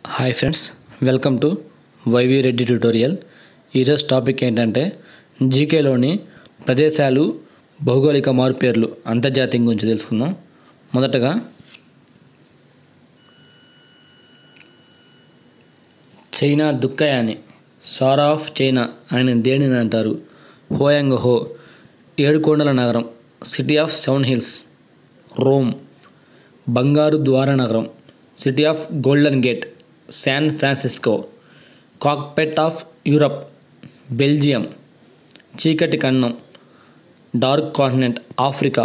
hi friends welcome to YV Reddy tutorial ఈరోజు topic ఏంటంటే జీకేలోని ప్రదేశాలు భౌగోళిక మారుపేర్లు అంతర్జాతీయం గురించి తెలుసుకుందాం మొదటగా చైనా దుక్కయాని సారా ఆఫ్ చైనా ఆయన దేనిని అంటారు హోయాంగ్ హో ఏడుకొండల నగరం city of seven hills Rome బంగారు ద్వార నగరం city of golden gate San Francisco cockpit of Europe Belgium చీకటి కన్నం డార్క్ కాంటినెంట్ ఆఫ్రికా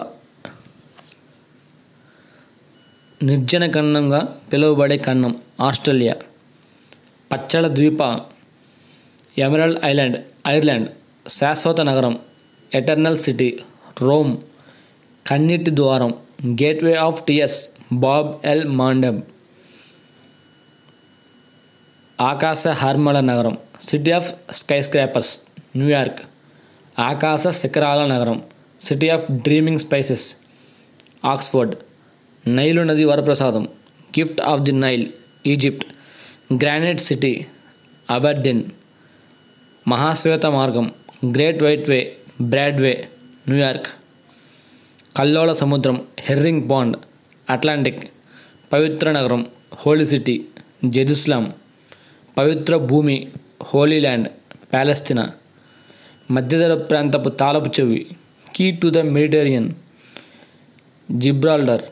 నిర్జన కన్నంగా పిలువబడే కన్నం ఆస్ట్రేలియా పచ్చళ ద్వీప ఎమరల్డ్ ఐలాండ్ ఐర్లాండ్ శాశ్వత నగరం ఎటర్నల్ సిటీ రోమ్ కన్నీటి ద్వారం gateway of tears Bab el Mandeb ఆకాశ హార్మల నగరం city of skyscrapers New York ఆకాశ శిఖరాల నగరం city of dreaming spires Oxford Nile నది వరప్రసాదం gift of the Nile Egypt granite city Aberdeen మహాశ్వేత మార్గం great white way Broadway New York కల్లోల సముద్రం హెర్రింగ్ పాండ్ అట్లాంటిక్ పవిత్ర నగరం హోలీ సిటీ జెరూసలాం పవిత్ర భూమి హోలీ ల్యాండ్ ప్యాలెస్తినా మధ్యధర ప్రాంతపు తాలపు చెవి key to the Mediterranean Gibraltar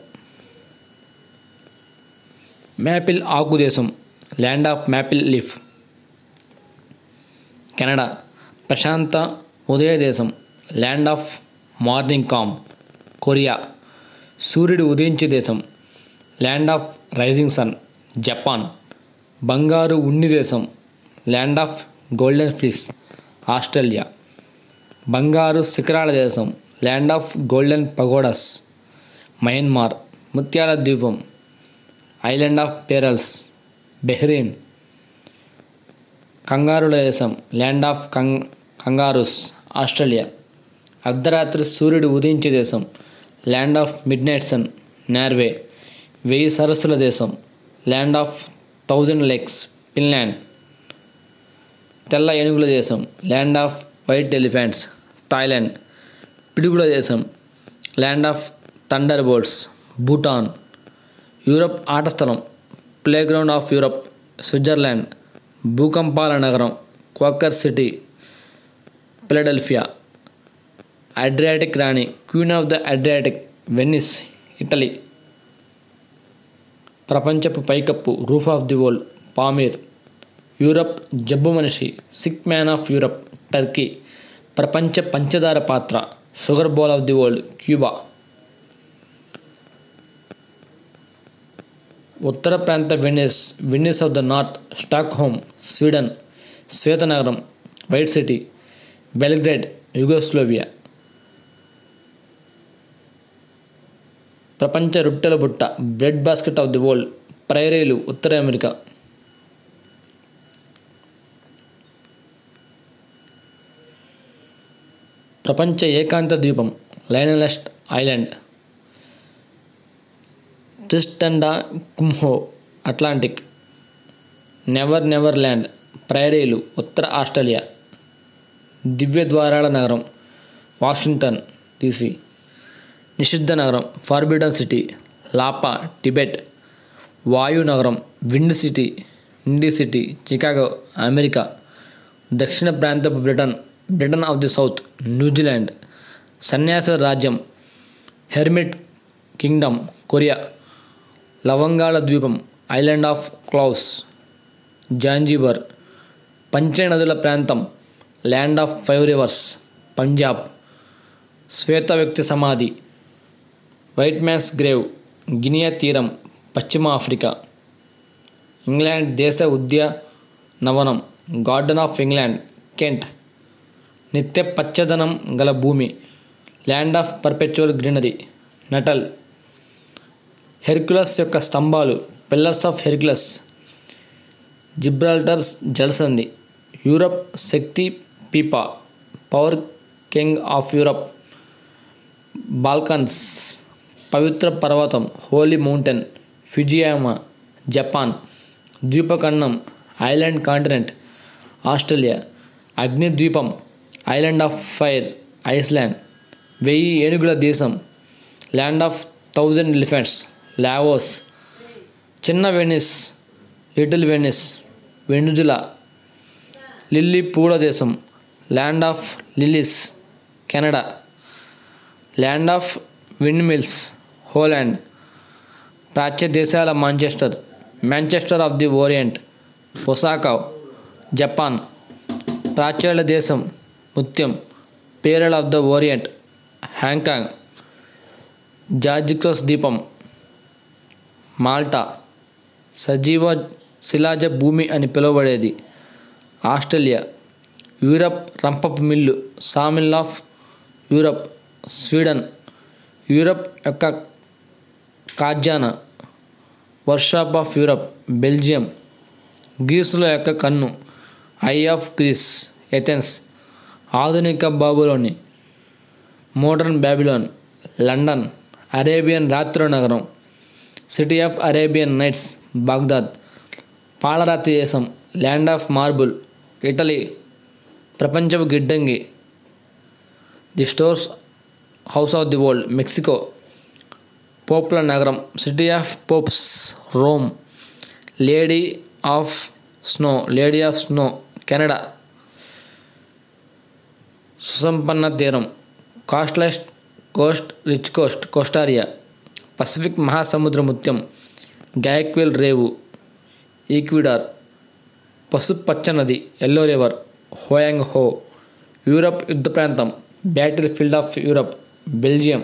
maple ఆకు దేశం land of maple leaf Canada ప్రశాంత ఉదయ దేశం land of morning calm Korea సూర్యుడు ఉదయించే దేశం land of rising sun Japan బంగారు ఉన్ని దేశం land of golden fleece Australia బంగారు శిఖరాల దేశం land of golden pagodas Myanmar ముత్యాల ద్వీపం ఐలాండ్ ఆఫ్ పేరల్స్ బెహ్రెయిన్ కంగారుల దేశం land of kang kangaroos Australia అర్ధరాత్రి సూర్యుడు ఉదయించే దేశం land of mid night sun Norway వెయ్యి సరస్సుల దేశం land of thousand lakes Finland తెల్ల ఏనుగుల దేశం land of white elephants Thailand పిడుగుల దేశం land of thunderbolts Bhutan Europe ఆట స్థలం ప్లేగ్రౌండ్ ఆఫ్ యూరప్ స్విట్జర్లాండ్ భూకంపాల నగరం క్వాకర్ సిటీ ఫిలడెల్ఫియా అడ్రియాటిక్ రాణి queen of the Adriatic Venice Italy ప్రపంచపు పైకప్పు roof of the world Pamir Europe జబ్బు మనిషి sick man of Europe Turkey ప్రపంచ పంచదార పాత్ర sugar bowl of the world Cuba ఉత్తర ప్రాంత Venice Venice of the North Stockholm Sweden శ్వేతనగరం White City Belgrade Yugoslavia ప్రపంచ రొట్టెల బుట్ట bread basket of the world ప్రైరీలు ఉత్తర అమెరికా ప్రపంచ ఏకాంత ద్వీపం loneliest island Tristan da Cunha Atlantic never never land ప్రైరీలు ఉత్తర ఆస్ట్రేలియా దివ్య ద్వారాల నగరం వాషింగ్టన్ డీసీ నిషిద్ధ నగరం ఫార్బిడన్ సిటీ లాపా టిబెట్ వాయు నగరం wind city windy city Chicago America దక్షిణ ప్రాంతపు Britain Britain of the South New Zealand సన్యాసుల రాజ్యం హెర్మిట్ కింగ్డమ్ కొరియా లవంగాల ద్వీపం ఐలాండ్ ఆఫ్ క్లౌస్ జాంజీబర్ పంచనదుల ప్రాంతం land of five rivers Punjab శ్వేత వ్యక్తి సమాధి వైట్ మ్యాన్స్ గ్రేవ్ గినియా తీరం పశ్చిమ ఆఫ్రికా ఇంగ్లాండ్ దేశ ఉద్యానవనం గార్డెన్ ఆఫ్ ఇంగ్లాండ్ కెంట్ నిత్య పచ్చదనం గల భూమి land of perpetual greenery Natal Hercules యొక్క స్తంభాలు పిల్లర్స్ ఆఫ్ హెర్క్యులస్ జిబ్రాల్టర్స్ జలసంధి యూరప్ శక్తి పీపా power king of Europe Balkans పవిత్ర పర్వతం హోలీ మౌంటైన్ ఫిజియామా జపాన్ ద్వీపఖండం ఐలాండ్ కాంటినెంట్ ఆస్ట్రేలియా అగ్నిద్వీపం ఐలాండ్ ఆఫ్ ఫైర్ ఐస్లాండ్ వెయ్యి ఏనుగుల దేశం land of thousand elephants Laos చిన్న Venice little Venice Venezuela lily పూల దేశం land of lilies Canada land of windmills Holland ప్రాచ్య దేశాల Manchester Manchester of the Orient Osaka Japan ప్రాచ్యాల దేశం ముత్యం pearl of the Orient Hong Kong George Cross ద్వీపం Malta సజీవ శిలాజ భూమి అని పిలువబడేది ఆస్ట్రేలియా యూరప్ రంపపు mill sawmill of Europe Sweden Europe యొక్క కాజ్యాన వర్షాప్ ఆఫ్ యూరప్ బెల్జియం గ్రీసుల యొక్క కన్ను ఐ ఆఫ్ గ్రీస్ ఎథెన్స్ ఆధునిక బాబులోని మోడర్న్ బ్యాబిలోన్ లండన్ అరేబియన్ రాత్రి నగరం city of Arabian nights Baghdad పాలరాతి దేశం ల్యాండ్ ఆఫ్ మార్బుల్ ఇటలీ ప్రపంచపు గిడ్డంగి the stores house of the world Mexico పోప్ల నగరం city of popes Rome lady of snow lady of snow Canada సుసంపన్న తీరం castles coast rich coast Costa Rica Pacific మహాసముద్ర ముత్యం గాయక్వెల్ రేవు Ecuador పసుపచ్చ నది ఎల్లో రివర్ హోయాంగ్ హో Europe యుద్ధ ప్రాంతం battlefield of Europe Belgium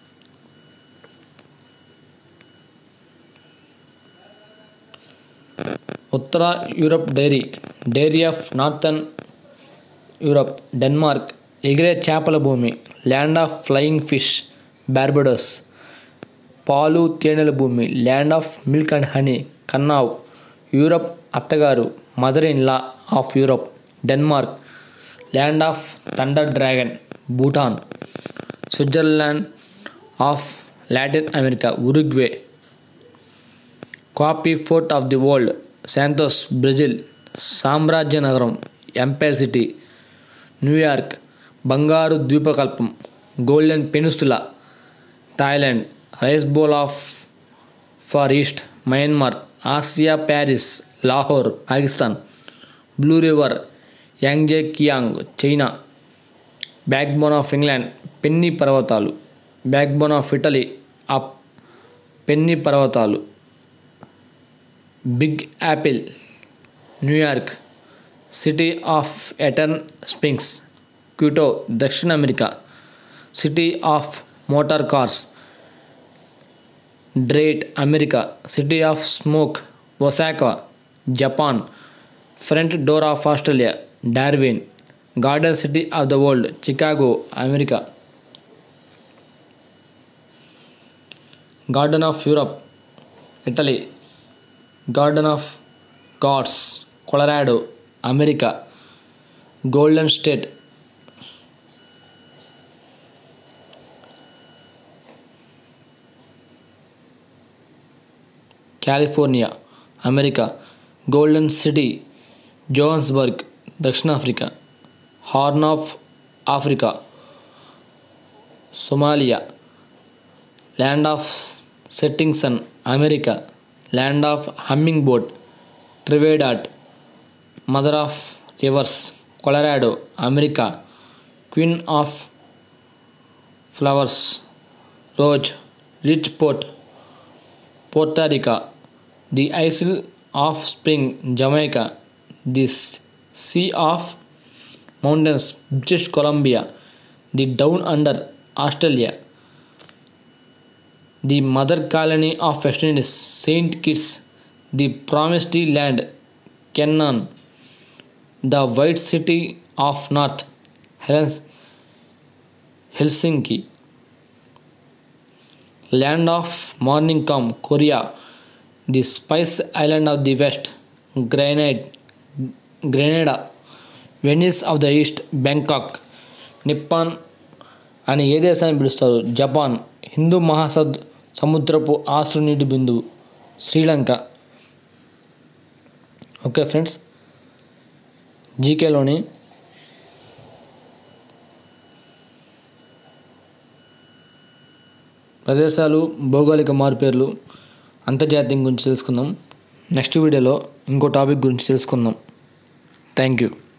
ఉత్తర Europe dairy dairy of northern Europe Denmark ఎగిరే చేపల భూమి land of flying fish Barbados పాలు తేనెల భూమి land of milk and honey Canaan Europe అత్తగారు mother in law of Europe Denmark land of thunder dragon Bhutan Switzerland of Latin America Uruguay coffee pot of the world Santos Brazil సామ్రాజ్య నగరం Empire City New York బంగారు ద్వీపకల్పం golden peninsula Thailand rice bowl of far east Myanmar Asia Paris Lahore Pakistan blue river Yangtze Kiang China backbone of England Pennine పర్వతాలు backbone of Italy Apennine పర్వతాలు big apple New York city of eternal springs Quito దక్షిణ America city of motor cars Detroit America city of smoke Osaka Japan front door of Australia Darwin garden city of the world Chicago America garden of Europe Italy garden of gods Colorado America golden state California America golden city Johannesburg దక్షిణాఫ్రికా horn of Africa Somalia land of setting sun America land of humming bird Trinidad mother of rivers Colorado America queen of flowers rose rich port Puerto Rico the isle of spring Jamaica the sea of mountains British Columbia the down under Australia the mother colony of West Indies Saint Kitts the promised land Canaan the white city of north Helens Helsinki land of morning calm Korea the spice island of the west గ్రైనైడ్ Grenada Venice of the east Bangkok Nippon అని ఏ దేశాన్ని పిలుస్తారు Japan Hindu మహాసద్ సముద్రపు ఆశ్రు నీటి బిందువు Sri Lanka okay friends జీకేలోని ప్రదేశాలు భౌగోళిక మార్పేర్లు అంతర్జాతీయం గురించి తెలుసుకుందాం నెక్స్ట్ వీడియోలో ఇంకో టాపిక్ గురించి తెలుసుకుందాం థ్యాంక్ యూ